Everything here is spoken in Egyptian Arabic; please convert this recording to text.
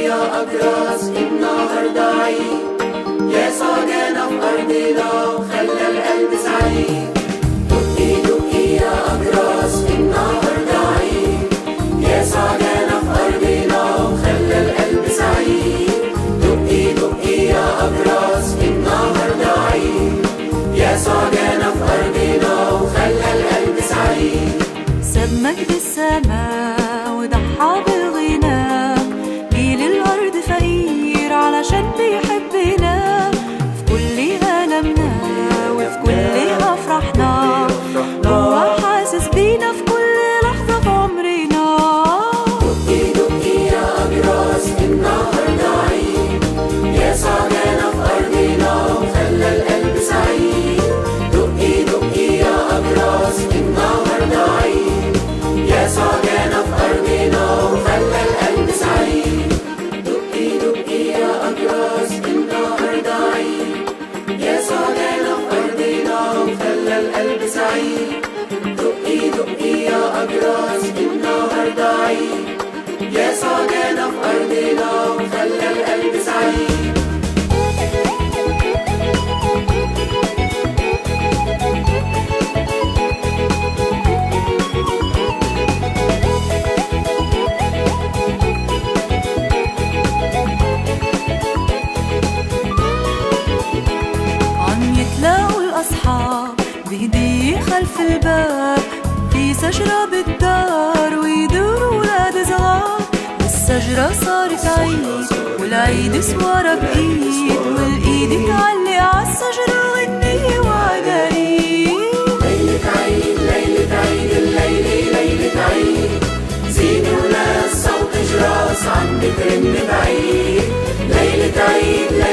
يا أجراس النهاردة عيد يسوع جانا في أرضنا وخلى القلب سعيد دقي دقي يا أجراس النهاردة عيد يسوع جانا في أرضنا وخلى القلب سعيد دقي دقي يا أجراس النهاردة عيد يسوع جانا في أرضنا وخلى القلب سعيد ساب مجد السماء وضحى بالغنى جيل الأرض فقير علشان بيحبنا في كل ألمنا وفي كل أفراحنا هو حاسس بينا في كل لحظة في عمرنا دقي دقي يا أجراس النهاردة عيد يسوع جانا في أرضنا وخلى القلب سعيد دقي دقي يا أجراس النهاردة عيد يسوع جانا في أرضنا وخلى القلب سعيد دقي دقي يا أجراس النهاردة عيد يسوع جانا في أرضنا وخلى القلب سعيد دقي دقي يا أجراس النهاردة عيد يسوع جانا في أرضنا وخلى القلب سعيد عم يتلاقوا الأصحاب بهدية خلف الباب في شجرة بالدار ويدوروا ولاد صغار الشجرة صارت عيد والعيد سوارة بإيد والإيد تعلق عالشجرة والنية وعجاريد ليلة عيد ليلة عيد الليلة ليلة عيد زينوا ناس صوت جراس عم بترن بعيد ليلة عيد